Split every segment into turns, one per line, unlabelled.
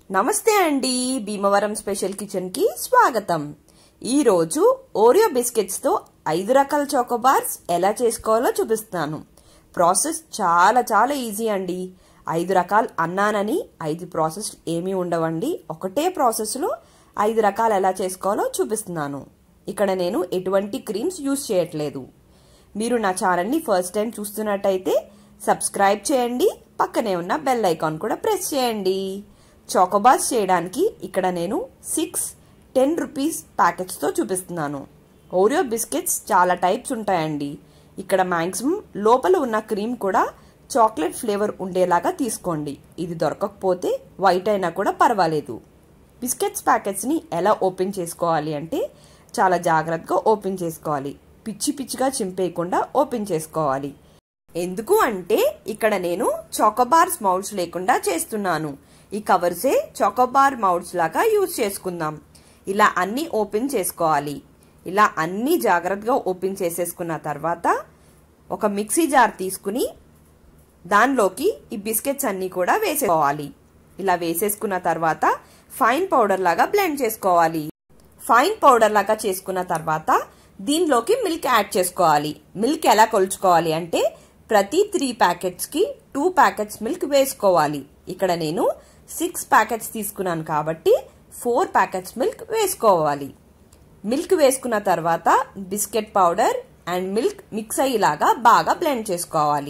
నమస్తే అండి Bhimavaram special kitchen కి స్వాగతం ఈ రోజు ఓరియో బిస్కెట్స్ తో ఐదు రకాల చాకోబార్స్ ఎలా చేసుకోవాలో చూపిస్తాను ప్రాసెస్ చాలా చాలా ఈజీ అండి ఐదు రకాలు అన్నానని ఐదు ప్రాసెస్ ఏమీ ఉండవండి ఒకటే ప్రాసెస్లో ఐదు రకాలు ఎలా చేసుకోవాలో చూపిస్తున్నాను ఇక్కడ నేను ఎటువంటి క్రీమ్స్ యూస్ చేయట్లేదు మీరు నా ఛానల్ని ఫస్ట్ టైం చూస్తున్నట్టయితే సబ్స్క్రైబ్ చేయండి పక్కనే ఉన్న బెల్ ఐకాన్ కూడా ప్రెస్ చేయండి చాకోబార్స్ చేయడానికి ఇక్కడ నేను సిక్స్ టెన్ రూపీస్ ప్యాకెట్స్తో చూపిస్తున్నాను ఓరియో బిస్కెట్స్ చాలా టైప్స్ ఉంటాయండి ఇక్కడ మ్యాక్సిమం లోపల ఉన్న క్రీమ్ కూడా చాక్లెట్ ఫ్లేవర్ ఉండేలాగా తీసుకోండి ఇది దొరకకపోతే వైట్ అయినా కూడా పర్వాలేదు బిస్కెట్స్ ప్యాకెట్స్ని ఎలా ఓపెన్ చేసుకోవాలి అంటే చాలా జాగ్రత్తగా ఓపెన్ చేసుకోవాలి పిచ్చి పిచ్చిగా చింపేయకుండా ఓపెన్ చేసుకోవాలి ఎందుకు అంటే ఇక్కడ నేను చాకోబార్స్ మౌల్స్ లేకుండా చేస్తున్నాను ఈ కవర్సే చాకోబార్ మౌల్స్ లాగా యూజ్ చేసుకుందాం ఇలా అన్ని ఓపెన్ చేసుకోవాలి ఇలా అన్ని జాగ్రత్తగా ఓపెన్ చేసేసుకున్న తర్వాత ఒక మిక్సీ జార్ తీసుకుని దానిలోకి ఈ బిస్కెట్స్ అన్నీ కూడా వేసేసుకోవాలి ఇలా వేసేసుకున్న తర్వాత ఫైన్ పౌడర్ లాగా బ్లెండ్ చేసుకోవాలి ఫైన్ పౌడర్ లాగా చేసుకున్న తర్వాత దీనిలోకి మిల్క్ యాడ్ చేసుకోవాలి మిల్క్ ఎలా కొలుచుకోవాలి అంటే ప్రతి త్రీ ప్యాకెట్స్కి టూ ప్యాకెట్స్ మిల్క్ వేసుకోవాలి ఇక్కడ నేను సిక్స్ ప్యాకెట్స్ తీసుకున్నాను కాబట్టి ఫోర్ ప్యాకెట్స్ మిల్క్ వేసుకోవాలి మిల్క్ వేసుకున్న తర్వాత biscuit powder and milk mix అయ్యేలాగా బాగా బ్లెండ్ చేసుకోవాలి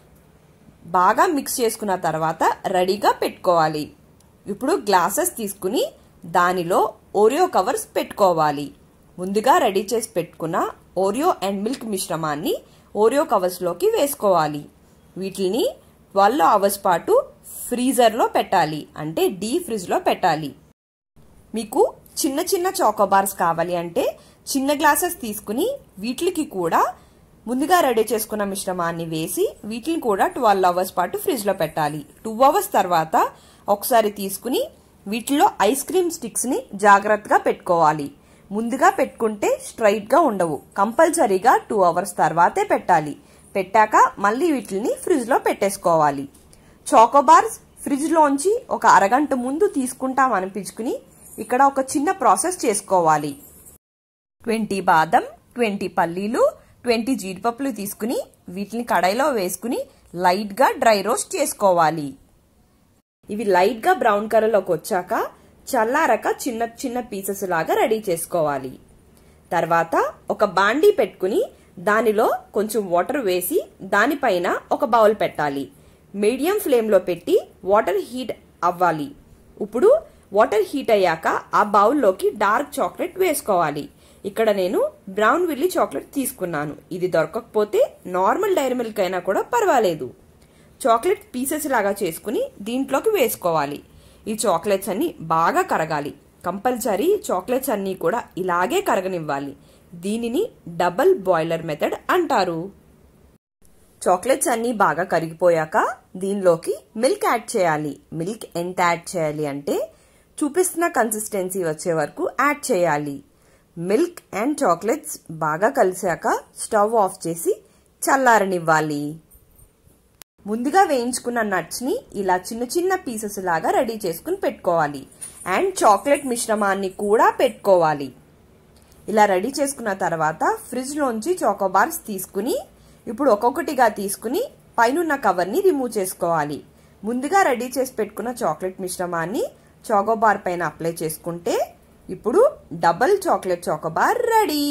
బాగా మిక్స్ చేసుకున్న తర్వాత రెడీగా పెట్టుకోవాలి ఇప్పుడు గ్లాసెస్ తీసుకుని దానిలో ఓరియో కవర్స్ పెట్టుకోవాలి ముందుగా రెడీ చేసి పెట్టుకున్న ఓరియో అండ్ మిల్క్ మిశ్రమాన్ని ఓరియో కవర్స్లోకి వేసుకోవాలి వీటిని ట్వెల్వ్ అవర్స్ పాటు ఫ్రీజర్లో పెట్టాలి అంటే డీ ఫ్రిడ్జ్లో పెట్టాలి మీకు చిన్న చిన్న చాకోబార్స్ కావాలి అంటే చిన్న గ్లాసెస్ తీసుకుని వీటికి కూడా ముందుగా రెడీ చేసుకున్న మిశ్రమాన్ని వేసి వీటిని కూడా ట్వెల్వ్ అవర్స్ పాటు ఫ్రిడ్జ్లో పెట్టాలి టూ అవర్స్ తర్వాత ఒకసారి తీసుకుని వీటిలో ఐస్ క్రీమ్ స్టిక్స్ని జాగ్రత్తగా పెట్టుకోవాలి ముందుగా పెట్టుకుంటే స్ట్రైట్గా ఉండవు కంపల్సరీగా టూ అవర్స్ తర్వాతే పెట్టాలి పెట్టాక మళ్ళీ వీటిని ఫ్రిడ్జ్లో పెట్టేసుకోవాలి చాకోబార్స్ ఫ్రిడ్జ్లోంచి ఒక అరగంట ముందు తీసుకుంటాం అనిపించుకుని ఇక్కడ ఒక చిన్న ప్రాసెస్ చేసుకోవాలి ట్వంటీ బాదం ట్వంటీ పల్లీలు ట్వంటీ జీడిపప్పులు తీసుకుని వీటిని కడాయిలో వేసుకుని లైట్గా డ్రై రోస్ట్ చేసుకోవాలి ఇవి లైట్గా బ్రౌన్ కలర్లోకి వచ్చాక చల్లారక చిన్న చిన్న పీసెస్ లాగా రెడీ చేసుకోవాలి తర్వాత ఒక బాండీ పెట్టుకుని దానిలో కొంచెం వాటర్ వేసి దానిపైన ఒక బౌల్ పెట్టాలి మీడియం ఫ్లేమ్లో పెట్టి వాటర్ హీట్ అవ్వాలి ఇప్పుడు వాటర్ హీట్ అయ్యాక ఆ బౌల్లోకి డార్క్ చాక్లెట్ వేసుకోవాలి ఇక్కడ నేను బ్రౌన్ విల్లీ చాక్లెట్ తీసుకున్నాను ఇది దొరకకపోతే నార్మల్ డైరీ మిల్క్ అయినా కూడా పర్వాలేదు చాక్లెట్ పీసెస్ లాగా చేసుకుని దీంట్లోకి వేసుకోవాలి ఈ చాక్లెట్స్ అన్ని బాగా కరగాలి కంపల్సరీ చాక్లెట్స్ అన్నీ కూడా ఇలాగే కరగనివ్వాలి దీనిని డబల్ బాయిలర్ మెథడ్ అంటారు చాక్లెట్స్ అన్నీ బాగా కరిగిపోయాక దీనిలోకి మిల్క్ యాడ్ చేయాలి మిల్క్ ఎంత యాడ్ చేయాలి అంటే చూపిస్తున్న కన్సిస్టెన్సీ వచ్చే వరకు యాడ్ చేయాలి మిల్క్ అండ్ చాక్లెట్స్ బాగా కలిసాక స్టవ్ ఆఫ్ చేసి చల్లారనివ్వాలి ముందుగా వేయించుకున్న నట్స్ని ఇలా చిన్న చిన్న పీసెస్ లాగా రెడీ చేసుకుని పెట్టుకోవాలి అండ్ చాక్లెట్ మిశ్రమాన్ని కూడా పెట్టుకోవాలి ఇలా రెడీ చేసుకున్న తర్వాత ఫ్రిడ్జ్లోంచి చాకోబార్స్ తీసుకుని ఇప్పుడు ఒక్కొక్కటిగా తీసుకుని పైనున్న కవర్ని రిమూవ్ చేసుకోవాలి ముందుగా రెడీ చేసి పెట్టుకున్న చాక్లెట్ మిశ్రమాన్ని చాకోబార్ పైన అప్లై చేసుకుంటే ఇప్పుడు double chocolate chocobar ready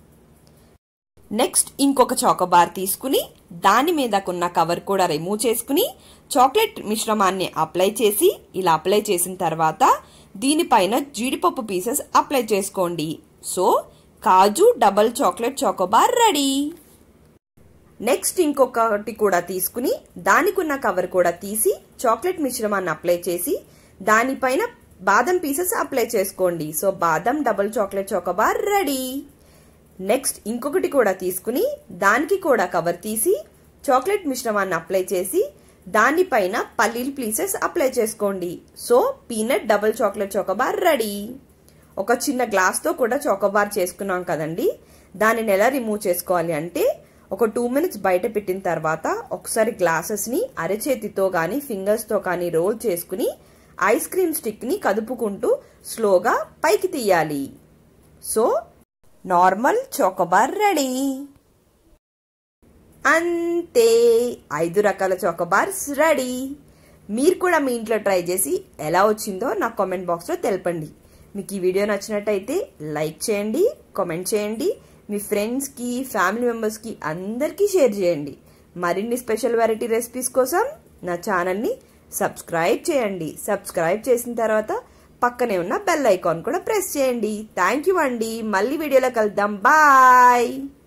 next ఇంకొక చాకోబార్ తీసుకుని దాని మీదకున్న కవర్ కూడా రిమూవ్ చేసుకుని చాక్లెట్ మిశ్రమాన్ని అప్లై చేసి ఇలా అప్లై చేసిన తర్వాత దీనిపైన జీడిపప్పు పీసెస్ అప్లై చేసుకోండి so kaju double chocolate chocobar ready next ఇంకొకటి కూడా తీసుకుని దానికున్న కవర్ కూడా తీసి చాక్లెట్ మిశ్రమాన్ని అప్లై చేసి దానిపైన బాదం పీసెస్ అప్లై చేసుకోండి so badam double chocolate chocobar ready next ఇంకొకటి కూడా తీసుకుని దానికి కూడా కవర్ తీసి చాక్లెట్ మిశ్రమాన్ని అప్లై చేసి దానిపైన పల్లీల పీసెస్ అప్లై చేసుకోండి so peanut double chocolate chocobar ready ఒక చిన్న గ్లాస్తో కూడా చాకోబార్ చేసుకున్నాం కదండి దానిని ఎలా రిమూవ్ చేసుకోవాలి అంటే ఒక టూ మినిట్స్ బయట పెట్టిన తర్వాత ఒకసారి గ్లాసెస్ని అరచేతితో కానీ ఫింగర్స్తో కానీ రోల్ చేసుకుని ఐస్ క్రీమ్ స్టిక్ని కదుపుకుంటూ స్లోగా పైకి తీయాలి సో నార్మల్ చోకోబార్ రెడీ అంతే ఐదు రకాల చోకోబార్స్ రెడీ మీరు కూడా మీ ఇంట్లో ట్రై చేసి ఎలా వచ్చిందో నా కామెంట్ బాక్స్లో తెలపండి మీకు ఈ వీడియో నచ్చినట్టయితే లైక్ చేయండి కామెంట్ చేయండి మీ ఫ్రెండ్స్కి ఫ్యామిలీ మెంబర్స్కి అందరికీ షేర్ చేయండి మరిన్ని స్పెషల్ వెరైటీ రెసిపీస్ కోసం నా ఛానల్ని సబ్స్క్రైబ్ చేయండి సబ్స్క్రైబ్ చేసిన తర్వాత పక్కనే ఉన్న బెల్ ఐకాన్ కూడా ప్రెస్ చేయండి థ్యాంక్ యూ అండి మళ్ళీ వీడియోలో కలుద్దాం బాయ్